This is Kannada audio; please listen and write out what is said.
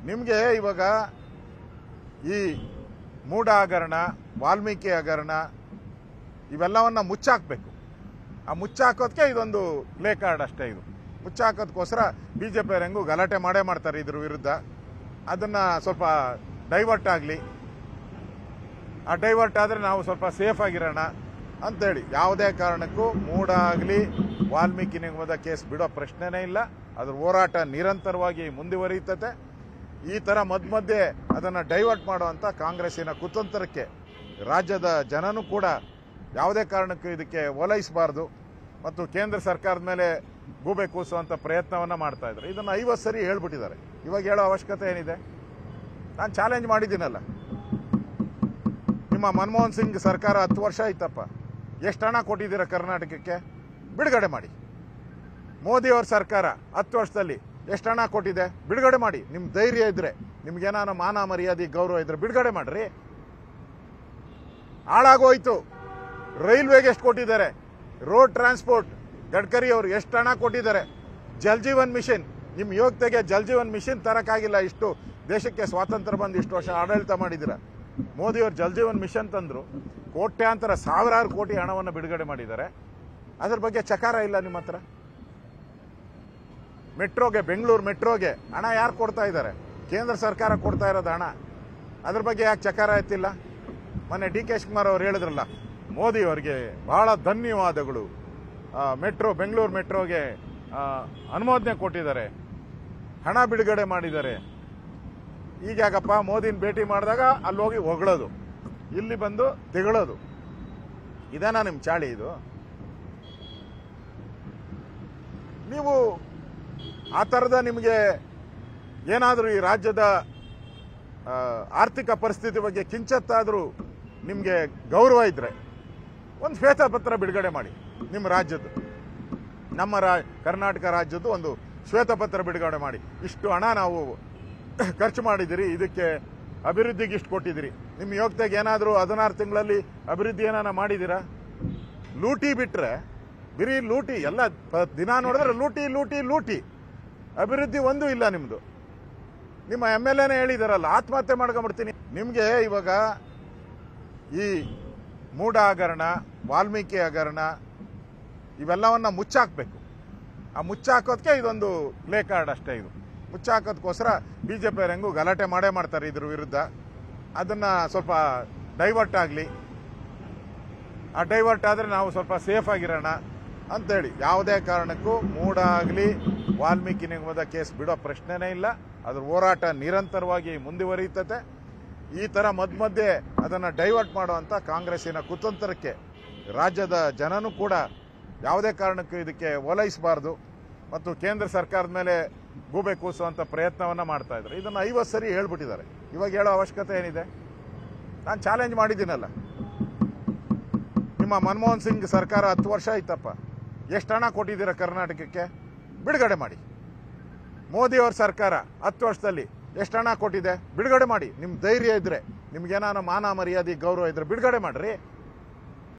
ನಿಮಗೆ ಇವಾಗ ಈ ಮೂಢ ಹಗರಣ ವಾಲ್ಮೀಕಿ ಹಗರಣ ಇವೆಲ್ಲವನ್ನ ಮುಚ್ಚಾಕ್ಬೇಕು ಆ ಮುಚ್ಚಾಕೋದಕ್ಕೆ ಇದೊಂದು ಪ್ಲೇ ಕಾರ್ಡ್ ಅಷ್ಟೇ ಇದು ಮುಚ್ಚಾಕೋದಕ್ಕೋಸ್ಕರ ಬಿ ಜೆ ಪಿಯವ್ರು ಹೆಂಗೂ ಗಲಾಟೆ ಮಾಡೇ ಮಾಡ್ತಾರೆ ಇದ್ರ ವಿರುದ್ಧ ಅದನ್ನು ಸ್ವಲ್ಪ ಡೈವರ್ಟ್ ಆಗಲಿ ಆ ಡೈವರ್ಟ್ ಆದರೆ ನಾವು ಸ್ವಲ್ಪ ಸೇಫ್ ಆಗಿರೋಣ ಅಂತೇಳಿ ಯಾವುದೇ ಕಾರಣಕ್ಕೂ ಮೂಢ ಆಗಲಿ ವಾಲ್ಮೀಕಿ ನಿಗಮದ ಕೇಸ್ ಬಿಡೋ ಪ್ರಶ್ನೆನೇ ಇಲ್ಲ ಅದ್ರ ಹೋರಾಟ ನಿರಂತರವಾಗಿ ಮುಂದುವರಿಯುತ್ತದೆ ಈ ಥರ ಮಧ್ಯ ಮಧ್ಯೆ ಅದನ್ನು ಡೈವರ್ಟ್ ಮಾಡುವಂಥ ಕಾಂಗ್ರೆಸ್ಸಿನ ಕುತಂತ್ರಕ್ಕೆ ರಾಜ್ಯದ ಜನನೂ ಕೂಡ ಯಾವುದೇ ಕಾರಣಕ್ಕೂ ಇದಕ್ಕೆ ಓಲೈಸಬಾರ್ದು ಮತ್ತು ಕೇಂದ್ರ ಸರ್ಕಾರದ ಮೇಲೆ ಗೂಬೆ ಕೂಸುವಂಥ ಪ್ರಯತ್ನವನ್ನು ಮಾಡ್ತಾ ಇದ್ದಾರೆ ಇದನ್ನು ಐವತ್ತು ಸರಿ ಹೇಳ್ಬಿಟ್ಟಿದ್ದಾರೆ ಇವಾಗ ಹೇಳೋ ಅವಶ್ಯಕತೆ ಏನಿದೆ ನಾನು ಚಾಲೆಂಜ್ ಮಾಡಿದ್ದೀನಲ್ಲ ನಿಮ್ಮ ಮನಮೋಹನ್ ಸಿಂಗ್ ಸರ್ಕಾರ ಹತ್ತು ವರ್ಷ ಆಯ್ತಪ್ಪ ಎಷ್ಟು ಹಣ ಕೊಟ್ಟಿದ್ದೀರಾ ಕರ್ನಾಟಕಕ್ಕೆ ಬಿಡುಗಡೆ ಮಾಡಿ ಮೋದಿ ಅವ್ರ ಸರ್ಕಾರ ಹತ್ತು ವರ್ಷದಲ್ಲಿ ಎಷ್ಟು ಹಣ ಕೊಟ್ಟಿದೆ ಬಿಡುಗಡೆ ಮಾಡಿ ನಿಮ್ಮ ಧೈರ್ಯ ಇದ್ರೆ ನಿಮ್ಗೇನಾನ ಮಾನ ಮರ್ಯಾದೆ ಗೌರವ ಇದ್ರೆ ಬಿಡುಗಡೆ ಮಾಡ್ರಿ ಹಾಳಾಗೋಯ್ತು ರೈಲ್ವೆಗೆ ಎಷ್ಟು ಕೊಟ್ಟಿದ್ದಾರೆ ರೋಡ್ ಟ್ರಾನ್ಸ್ಪೋರ್ಟ್ ಗಡ್ಕರಿ ಅವರು ಎಷ್ಟು ಹಣ ಕೊಟ್ಟಿದ್ದಾರೆ ಜಲ್ ಜೀವನ್ ಮಿಷನ್ ನಿಮ್ಮ ಯೋಗ್ಯತೆಗೆ ಜಲ್ ಜೀವನ್ ಮಿಷನ್ ತರಕ್ಕಾಗಿಲ್ಲ ಇಷ್ಟು ದೇಶಕ್ಕೆ ಸ್ವಾತಂತ್ರ್ಯ ಬಂದು ಇಷ್ಟು ವರ್ಷ ಆಡಳಿತ ಮಾಡಿದ್ದೀರ ಮೋದಿಯವರು ಜಲ್ ಜೀವನ್ ಮಿಷನ್ ತಂದ್ರು ಕೋಟ್ಯಾಂತರ ಸಾವಿರಾರು ಕೋಟಿ ಹಣವನ್ನು ಬಿಡುಗಡೆ ಮಾಡಿದ್ದಾರೆ ಅದ್ರ ಬಗ್ಗೆ ಚಕಾರ ಇಲ್ಲ ನಿಮ್ಮ ಹತ್ರ ಮೆಟ್ರೋಗೆ ಬೆಂಗಳೂರು ಮೆಟ್ರೋಗೆ ಹಣ ಯಾರು ಕೊಡ್ತಾ ಇದ್ದಾರೆ ಕೇಂದ್ರ ಸರ್ಕಾರ ಕೊಡ್ತಾ ಇರೋದು ಹಣ ಅದ್ರ ಬಗ್ಗೆ ಯಾಕೆ ಚಕಾರ ಎತ್ತಿಲ್ಲ ಮೊನ್ನೆ ಡಿ ಕೆ ಶಿವಕುಮಾರ್ ಅವರು ಹೇಳಿದ್ರಲ್ಲ ಮೋದಿ ಅವರಿಗೆ ಬಹಳ ಧನ್ಯವಾದಗಳು ಆ, ಮೆಟ್ರೋ ಬೆಂಗಳೂರು ಮೆಟ್ರೋಗೆ ಆ, ಅನುಮೋದನೆ ಕೊಟ್ಟಿದ್ದಾರೆ ಹಣ ಬಿಡುಗಡೆ ಮಾಡಿದ್ದಾರೆ ಈಗ ಯಾಕಪ್ಪ ಮೋದಿನ ಭೇಟಿ ಮಾಡಿದಾಗ ಅಲ್ಲಿ ಹೋಗಿ ಹೊಗಳೋದು ಇಲ್ಲಿ ಬಂದು ತೆಗಳೋದು ಇದೇನಾ ನಿಮ್ಮ ಚಾಳಿ ಇದು ನೀವು ಆ ಥರದ ನಿಮಗೆ ಏನಾದರೂ ಈ ರಾಜ್ಯದ ಆ, ಆರ್ಥಿಕ ಪರಿಸ್ಥಿತಿ ಬಗ್ಗೆ ಕಿಂಚತ್ತಾದರೂ ನಿಮಗೆ ಗೌರವ ಇದ್ರೆ ಒಂದು ಶ್ವೇತಪತ್ರ ಬಿಡುಗಡೆ ಮಾಡಿ ನಿಮ್ಮ ರಾಜ್ಯದ್ದು ನಮ್ಮ ರಾ ಕರ್ನಾಟಕ ರಾಜ್ಯದ್ದು ಒಂದು ಶ್ವೇತಪತ್ರ ಬಿಡುಗಡೆ ಮಾಡಿ ಇಷ್ಟು ಹಣ ನಾವು ಖರ್ಚು ಮಾಡಿದಿರಿ ಇದಕ್ಕೆ ಅಭಿವೃದ್ಧಿಗೆ ಇಷ್ಟು ಕೊಟ್ಟಿದ್ದೀರಿ ನಿಮ್ಮ ಯೋಗ್ಯತೆಗೆ ಏನಾದರೂ ಹದಿನಾರು ತಿಂಗಳಲ್ಲಿ ಅಭಿವೃದ್ಧಿ ಏನಾನ ಮಾಡಿದ್ದೀರಾ ಲೂಟಿ ಬಿಟ್ರೆ ಬರೀ ಲೂಟಿ ಎಲ್ಲ ಪ- ದಿನ ನೋಡಿದ್ರೆ ಲೂಟಿ ಲೂಟಿ ಲೂಟಿ ಅಭಿವೃದ್ಧಿ ಒಂದೂ ಇಲ್ಲ ನಿಮ್ಮದು ನಿಮ್ಮ ಎಮ್ ಎಲ್ ಎನೇ ಹೇಳಿದಾರಲ್ಲ ಆತ್ಮಹತ್ಯೆ ಮಾಡ್ಕೊಂಡ್ಬಿಡ್ತೀನಿ ನಿಮಗೆ ಇವಾಗ ಈ ಮೂಢ ಹಗರಣ ವಾಲ್ಮೀಕಿ ಹಗರಣ ಇವೆಲ್ಲವನ್ನ ಮುಚ್ಚಾಕ್ಬೇಕು ಆ ಮುಚ್ಚಾಕೋದಕ್ಕೆ ಇದೊಂದು ಪ್ಲೇ ಕಾರ್ಡ್ ಅಷ್ಟೇ ಇದು ಮುಚ್ಚಾಕೋದಕ್ಕೋಸ್ಕರ ಬಿ ಜೆ ಪಿಯವ್ರು ಹೆಂಗೂ ಗಲಾಟೆ ಮಾಡೇ ಮಾಡ್ತಾರೆ ಇದ್ರ ವಿರುದ್ಧ ಅದನ್ನು ಸ್ವಲ್ಪ ಡೈವರ್ಟ್ ಆಗಲಿ ಆ ಡೈವರ್ಟ್ ಆದರೆ ನಾವು ಸ್ವಲ್ಪ ಸೇಫ್ ಆಗಿರೋಣ ಅಂತೇಳಿ ಯಾವುದೇ ಕಾರಣಕ್ಕೂ ಮೂಢ ಆಗಲಿ ವಾಲ್ಮೀಕಿ ನಿಗಮದ ಕೇಸ್ ಬಿಡೋ ಪ್ರಶ್ನೆನೇ ಇಲ್ಲ ಅದ್ರ ಹೋರಾಟ ನಿರಂತರವಾಗಿ ಮುಂದುವರಿಯುತ್ತದೆ ಈ ಥರ ಮಧ್ಯ ಮಧ್ಯೆ ಅದನ್ನು ಡೈವರ್ಟ್ ಮಾಡುವಂಥ ಕಾಂಗ್ರೆಸ್ಸಿನ ಕುತಂತ್ರಕ್ಕೆ ರಾಜ್ಯದ ಜನನೂ ಕೂಡ ಯಾವುದೇ ಕಾರಣಕ್ಕೂ ಇದಕ್ಕೆ ಓಲೈಸಬಾರ್ದು ಮತ್ತು ಕೇಂದ್ರ ಸರ್ಕಾರದ ಮೇಲೆ ಗೂಬೆ ಕೂಸುವಂಥ ಪ್ರಯತ್ನವನ್ನು ಮಾಡ್ತಾ ಇದ್ದಾರೆ ಇದನ್ನು ಐವತ್ತು ಸರಿ ಹೇಳ್ಬಿಟ್ಟಿದ್ದಾರೆ ಇವಾಗ ಹೇಳೋ ಅವಶ್ಯಕತೆ ಏನಿದೆ ನಾನು ಚಾಲೆಂಜ್ ಮಾಡಿದ್ದೀನಲ್ಲ ನಿಮ್ಮ ಮನಮೋಹನ್ ಸಿಂಗ್ ಸರ್ಕಾರ ಹತ್ತು ವರ್ಷ ಆಯ್ತಪ್ಪ ಎಷ್ಟು ಹಣ ಕೊಟ್ಟಿದ್ದೀರಾ ಕರ್ನಾಟಕಕ್ಕೆ ಬಿಡುಗಡೆ ಮಾಡಿ ಮೋದಿ ಅವ್ರ ಸರ್ಕಾರ ಹತ್ತು ವರ್ಷದಲ್ಲಿ ಎಷ್ಟು ಹಣ ಕೊಟ್ಟಿದೆ ಬಿಡುಗಡೆ ಮಾಡಿ ನಿಮ್ಮ ಧೈರ್ಯ ಇದ್ರೆ ನಿಮ್ಗೇನಾನ ಮಾನ ಮರ್ಯಾದೆ ಗೌರವ ಇದ್ರೆ ಬಿಡುಗಡೆ ಮಾಡ್ರಿ